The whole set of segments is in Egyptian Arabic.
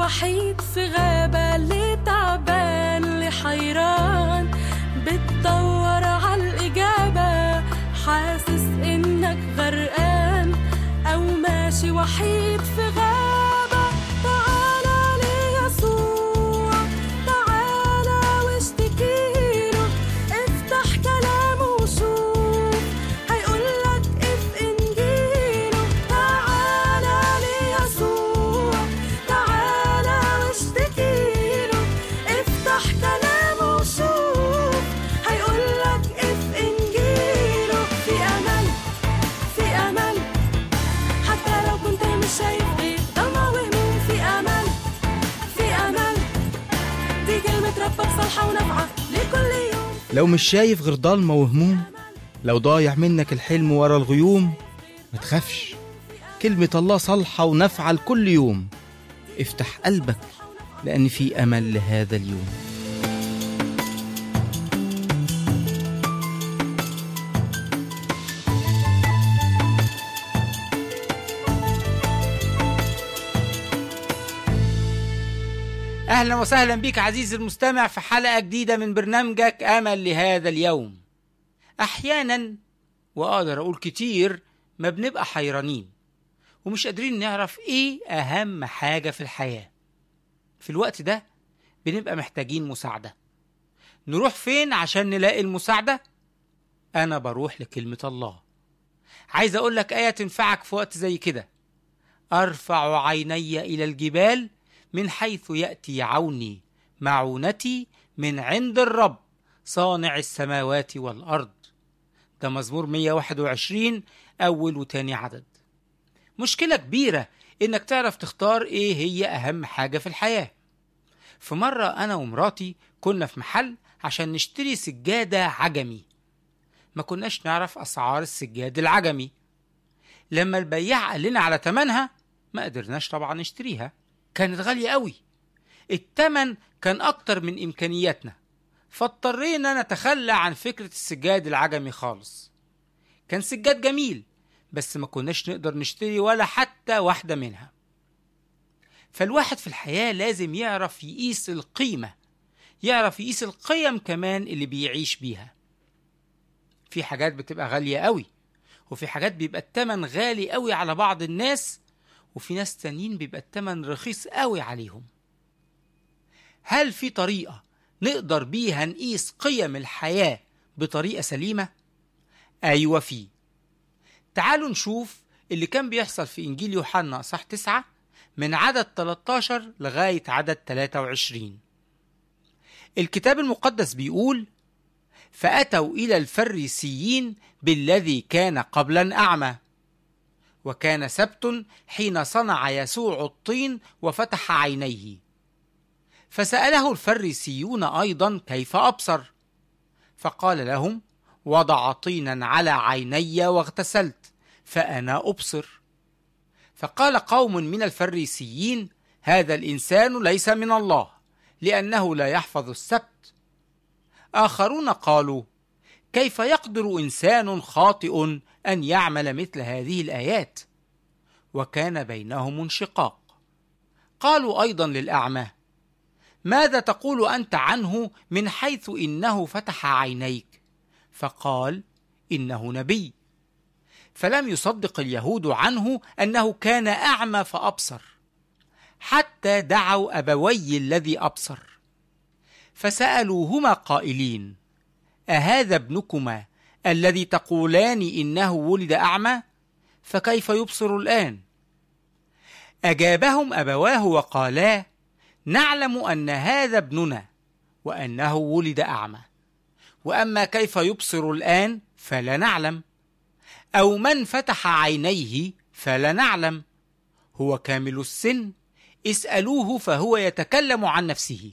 وحيد في غابة اللي تعبان اللي حيران بتدور عالإجابة حاسس إنك غرقان أو ماشي وحيد في غابة تعالى ليسوع تعالى واشتكيله افتح كلامه وشوف هيقولك اف انجيله تعالى ليسوع تعالى واشتكيله افتح كلامه وشوف هيقولك اف انجيله في امل في امل حتى لو كنت مش شايف غير ضلمة وهموم في امل في امل دي كلمة ربك صالحة ونافعة لكل يوم لو مش شايف غير ضلمة وهموم لو ضايع منك الحلم ورا الغيوم ما تخافش كلمة الله صالحة ونافعة لكل يوم افتح قلبك لأن في أمل لهذا اليوم اهلا وسهلا بك عزيزي المستمع في حلقه جديده من برنامجك امل لهذا اليوم احيانا واقدر اقول كتير ما بنبقى حيرانين ومش قادرين نعرف ايه اهم حاجه في الحياه في الوقت ده بنبقى محتاجين مساعده نروح فين عشان نلاقي المساعده انا بروح لكلمه الله عايز اقول لك ايه تنفعك في وقت زي كده ارفع عيني الى الجبال من حيث ياتي عوني معونتي من عند الرب صانع السماوات والارض ده مزمور 121 اول وتاني عدد مشكله كبيره انك تعرف تختار ايه هي اهم حاجه في الحياه في مره انا ومراتي كنا في محل عشان نشتري سجاده عجمي ما كناش نعرف اسعار السجاد العجمي لما البياع قال لنا على تمنها ما قدرناش طبعا نشتريها كانت غالية قوي التمن كان أكتر من إمكانياتنا فاضطرينا نتخلى عن فكرة السجاد العجمي خالص كان سجاد جميل بس ما كناش نقدر نشتري ولا حتى واحدة منها فالواحد في الحياة لازم يعرف يقيس القيمة يعرف يقيس القيم كمان اللي بيعيش بيها في حاجات بتبقى غالية قوي وفي حاجات بيبقى التمن غالي قوي على بعض الناس وفي ناس تانيين بيبقى التمن رخيص قوي عليهم هل في طريقة نقدر بيها نقيس قيم الحياة بطريقة سليمة؟ أيوة في تعالوا نشوف اللي كان بيحصل في إنجيل يوحنا صح تسعة من عدد 13 لغاية عدد 23 الكتاب المقدس بيقول فأتوا إلى الفريسيين بالذي كان قبلا أعمى وكان سبت حين صنع يسوع الطين وفتح عينيه فسأله الفريسيون أيضا كيف أبصر فقال لهم وضع طينا على عيني واغتسلت فأنا أبصر فقال قوم من الفريسيين هذا الإنسان ليس من الله لأنه لا يحفظ السبت آخرون قالوا كيف يقدر إنسان خاطئ أن يعمل مثل هذه الآيات وكان بينهم انشقاق قالوا أيضا للأعمى ماذا تقول أنت عنه من حيث إنه فتح عينيك فقال إنه نبي فلم يصدق اليهود عنه أنه كان أعمى فأبصر حتى دعوا أبوي الذي أبصر فسألوهما قائلين أهذا ابنكما الذي تقولان إنه ولد أعمى فكيف يبصر الآن أجابهم أبواه وقالا نعلم أن هذا ابننا وأنه ولد أعمى وأما كيف يبصر الآن فلا نعلم أو من فتح عينيه فلا نعلم هو كامل السن اسألوه فهو يتكلم عن نفسه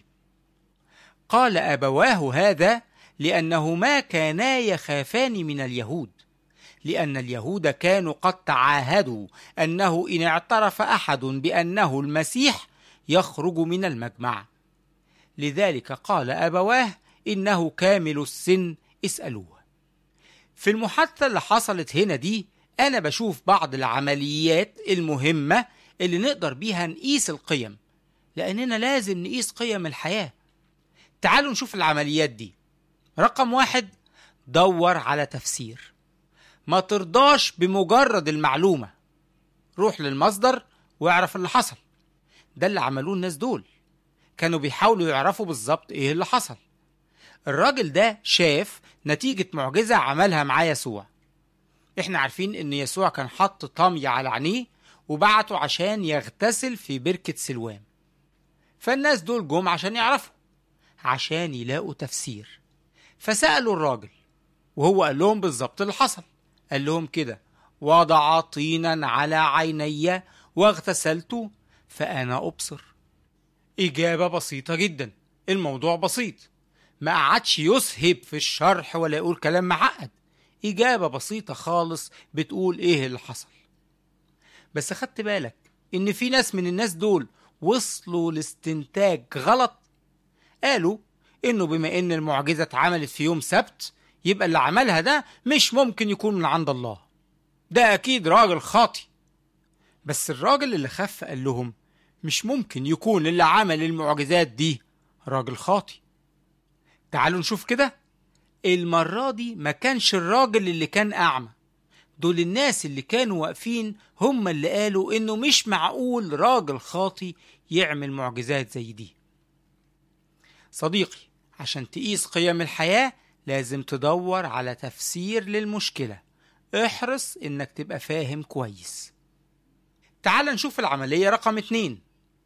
قال أبواه هذا لأنهما كانا يخافان من اليهود لأن اليهود كانوا قد تعاهدوا أنه إن اعترف أحد بأنه المسيح يخرج من المجمع لذلك قال أبواه إنه كامل السن اسألوه في المحادثة اللي حصلت هنا دي أنا بشوف بعض العمليات المهمة اللي نقدر بيها نقيس القيم لأننا لازم نقيس قيم الحياة تعالوا نشوف العمليات دي رقم واحد دور على تفسير ما ترضاش بمجرد المعلومة روح للمصدر واعرف اللي حصل ده اللي عملوه الناس دول كانوا بيحاولوا يعرفوا بالظبط ايه اللي حصل الراجل ده شاف نتيجة معجزة عملها مع يسوع احنا عارفين ان يسوع كان حط طمي على عينيه وبعته عشان يغتسل في بركة سلوام فالناس دول جم عشان يعرفوا عشان يلاقوا تفسير فسألوا الراجل وهو قال لهم بالظبط اللي حصل قال لهم كده وضع طينا على عيني واغتسلت فأنا أبصر إجابة بسيطة جدا الموضوع بسيط ما قعدش يسهب في الشرح ولا يقول كلام معقد إجابة بسيطة خالص بتقول إيه اللي حصل بس خدت بالك إن في ناس من الناس دول وصلوا لاستنتاج غلط قالوا إنه بما إن المعجزة اتعملت في يوم سبت يبقى اللي عملها ده مش ممكن يكون من عند الله ده أكيد راجل خاطي بس الراجل اللي خف قال لهم مش ممكن يكون اللي عمل المعجزات دي راجل خاطي تعالوا نشوف كده المرة دي ما كانش الراجل اللي كان أعمى دول الناس اللي كانوا واقفين هم اللي قالوا إنه مش معقول راجل خاطي يعمل معجزات زي دي صديقي عشان تقيس قيم الحياة لازم تدور على تفسير للمشكلة احرص إنك تبقى فاهم كويس تعال نشوف العملية رقم اتنين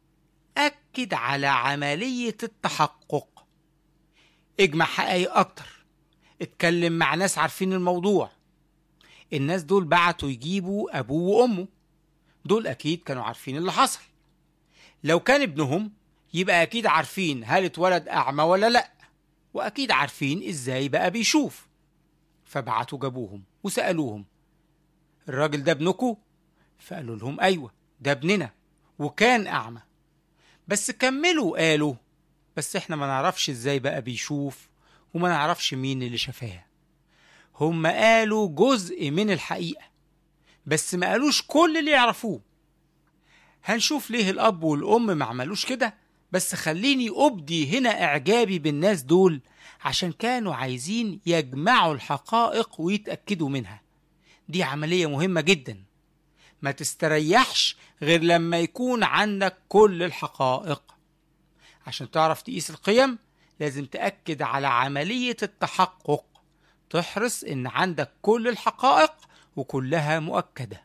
أكد على عملية التحقق اجمع حقائق أكتر اتكلم مع ناس عارفين الموضوع الناس دول بعتوا يجيبوا أبوه وأمه دول أكيد كانوا عارفين اللي حصل لو كان ابنهم يبقى أكيد عارفين هل اتولد أعمى ولا لأ وأكيد عارفين إزاي بقى بيشوف فبعتوا جابوهم وسألوهم الراجل ده ابنكم فقالوا لهم أيوة ده ابننا وكان أعمى بس كملوا قالوا بس احنا ما نعرفش ازاي بقى بيشوف وما نعرفش مين اللي شفاه هم قالوا جزء من الحقيقة بس ما قالوش كل اللي يعرفوه هنشوف ليه الأب والأم ما عملوش كده بس خليني أبدي هنا إعجابي بالناس دول عشان كانوا عايزين يجمعوا الحقائق ويتأكدوا منها دي عملية مهمة جدا ما تستريحش غير لما يكون عندك كل الحقائق عشان تعرف تقيس القيم لازم تأكد على عملية التحقق تحرص إن عندك كل الحقائق وكلها مؤكدة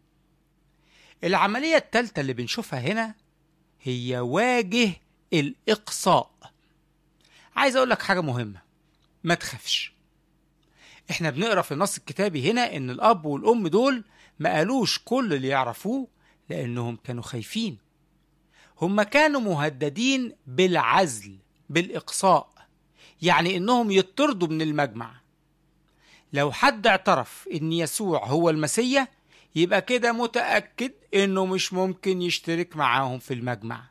العملية التالتة اللي بنشوفها هنا هي واجه الإقصاء عايز أقول لك حاجة مهمة ما تخافش احنا بنقرا في النص الكتابي هنا ان الاب والام دول ما قالوش كل اللي يعرفوه لانهم كانوا خايفين هم كانوا مهددين بالعزل بالاقصاء يعني انهم يطردوا من المجمع لو حد اعترف ان يسوع هو المسيا يبقى كده متاكد انه مش ممكن يشترك معاهم في المجمع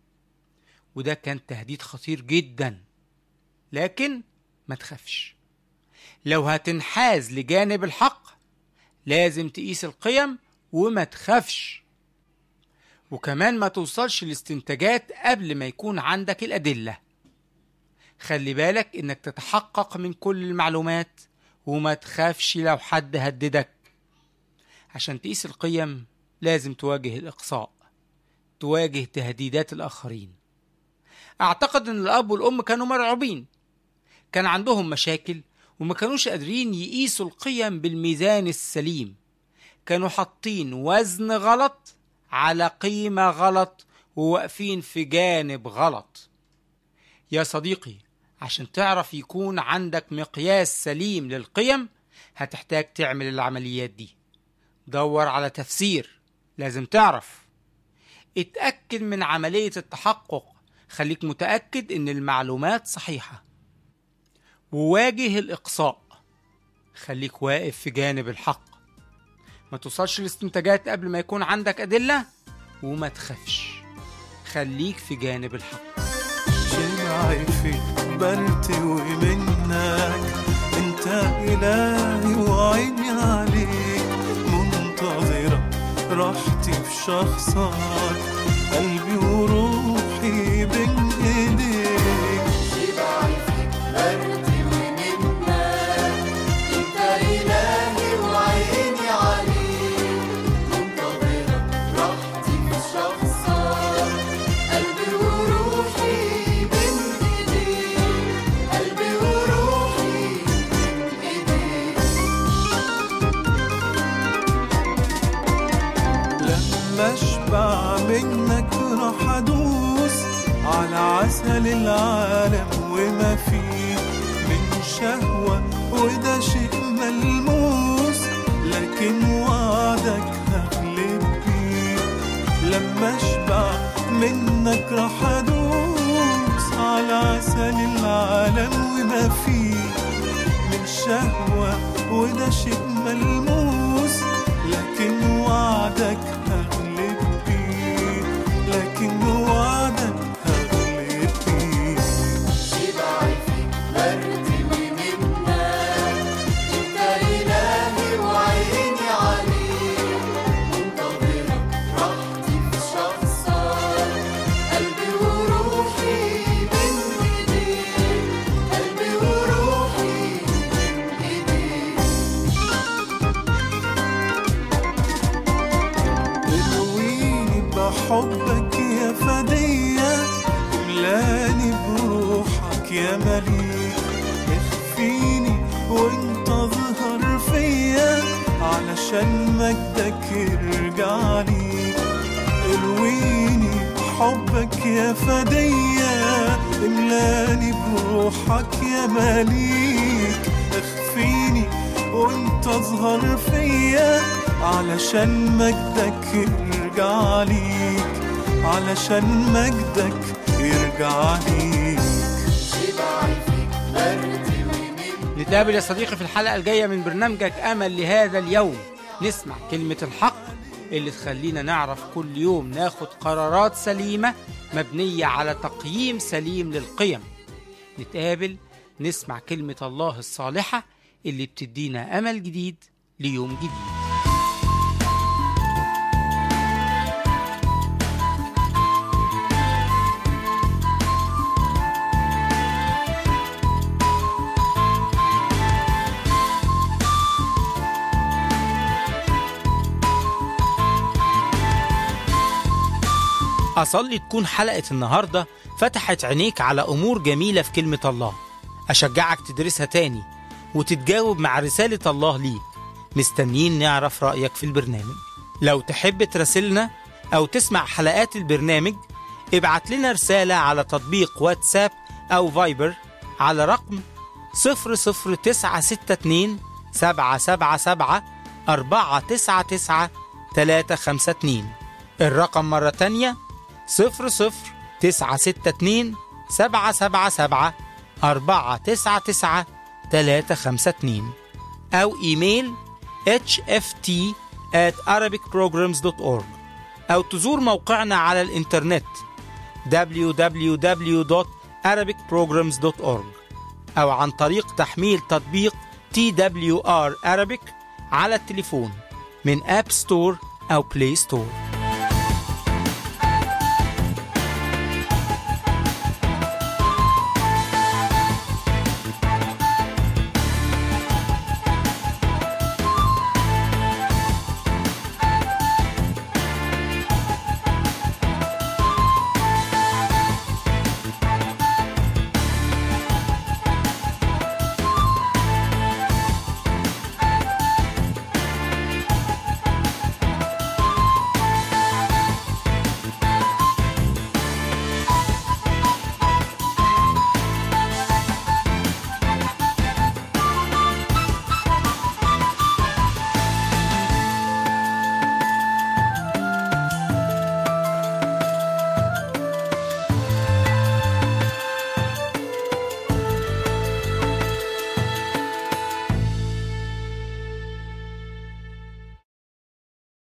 وده كان تهديد خطير جدا لكن ما تخافش لو هتنحاز لجانب الحق لازم تقيس القيم وما تخافش وكمان ما توصلش لاستنتاجات قبل ما يكون عندك الأدلة خلي بالك إنك تتحقق من كل المعلومات وما تخافش لو حد هددك عشان تقيس القيم لازم تواجه الإقصاء تواجه تهديدات الآخرين أعتقد إن الأب والأم كانوا مرعوبين كان عندهم مشاكل وما كانوش قادرين يقيسوا القيم بالميزان السليم كانوا حاطين وزن غلط على قيمة غلط وواقفين في جانب غلط يا صديقي عشان تعرف يكون عندك مقياس سليم للقيم هتحتاج تعمل العمليات دي دور على تفسير لازم تعرف اتأكد من عملية التحقق خليك متأكد ان المعلومات صحيحة وواجه الإقصاء خليك واقف في جانب الحق ما توصلش لاستنتاجات قبل ما يكون عندك أدلة وما تخافش خليك في جانب الحق شمعي في برتوي منك انت الهي وعيني عليك منتظرة راحتي في شخصك قلبي وروحي منك راح ادوس على عسل العالم وما فيه من شهوة وده شيء ملموس لكن وعدك هغلب بيه لما اشبع منك راح ادوس على عسل العالم وما فيه من شهوة وده شيء ملموس لكن وعدك هغلب بيه لكن وعدك هغلب بيه شبعي فيك برتوي منك انت الهي وعيني عليك منتظرك راحتي في شخصك قلبي وروحي من ايديك قلبي وروحي من ايديك ترويني بحبك يا فدية املاني بروحك يا مليك اخفيني وانت اظهر فيا علشان مجدك يرجع لي ارويني بحبك يا فدية املاني بروحك يا مليك اخفيني وانت اظهر فيا علشان مجدك يرجع ليك علشان مجدك يرجع ليك شبعي فيك برتوي منك نتقابل يا صديقي في الحلقة الجاية من برنامجك أمل لهذا اليوم نسمع كلمة الحق اللي تخلينا نعرف كل يوم ناخد قرارات سليمة مبنية على تقييم سليم للقيم نتقابل نسمع كلمة الله الصالحة اللي بتدينا أمل جديد ليوم جديد أصلي تكون حلقة النهاردة فتحت عينيك على أمور جميلة في كلمة الله أشجعك تدرسها تاني وتتجاوب مع رسالة الله ليك مستنيين نعرف رأيك في البرنامج لو تحب تراسلنا أو تسمع حلقات البرنامج ابعت لنا رسالة على تطبيق واتساب أو فايبر على رقم 00962 777 499 352 الرقم مرة تانية صفر صفر تسعة ستة اتنين سبعة سبعة سبعة أربعة تسعة تسعة تلاتة خمسة اتنين أو إيميل hft at arabicprograms.org أو تزور موقعنا على الإنترنت www.arabicprograms.org أو عن طريق تحميل تطبيق TWR Arabic على التليفون من أب ستور أو بلاي ستور